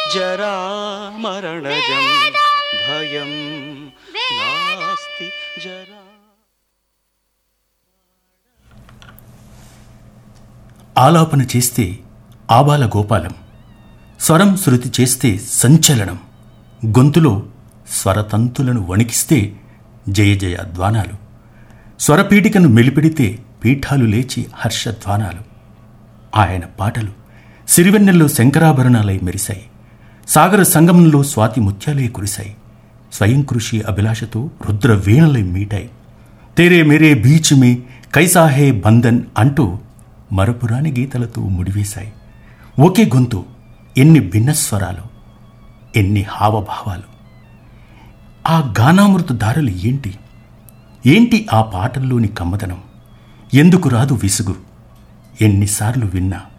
జరా మరణజం భయం నాస్తి జరా ఆలాపన చేస్తే ఆబాల గోపాలం స్వరం శృతి చేస్తే సంచలనం గొంతులో స్వరతంతులను వణికిస్తే జయ జయ ధ్వానాలు స్వరపీఠికను మెలిపెడితే పీఠాలు లేచి హర్షధ్వానాలు ఆయన పాటలు సిరివెన్నెల్లో శంకరాభరణాలై మెరిశాయి సాగర సంగమంలో స్వాతి ముత్యాలై కురిశాయి స్వయం కృషి అభిలాషతో రుద్ర వీణలై మీటాయి తేరే మేరే బీచ్ మే కైసా హే బంధన్ అంటూ మరపురాని గీతలతో ముడివేశాయి ఒకే గొంతు ఎన్ని భిన్న స్వరాలు ఎన్ని హావభావాలు ఆ గానామృత దారులు ఏంటి ఏంటి ఆ పాటల్లోని కమ్మదనం ఎందుకు రాదు విసుగు ఎన్నిసార్లు విన్నా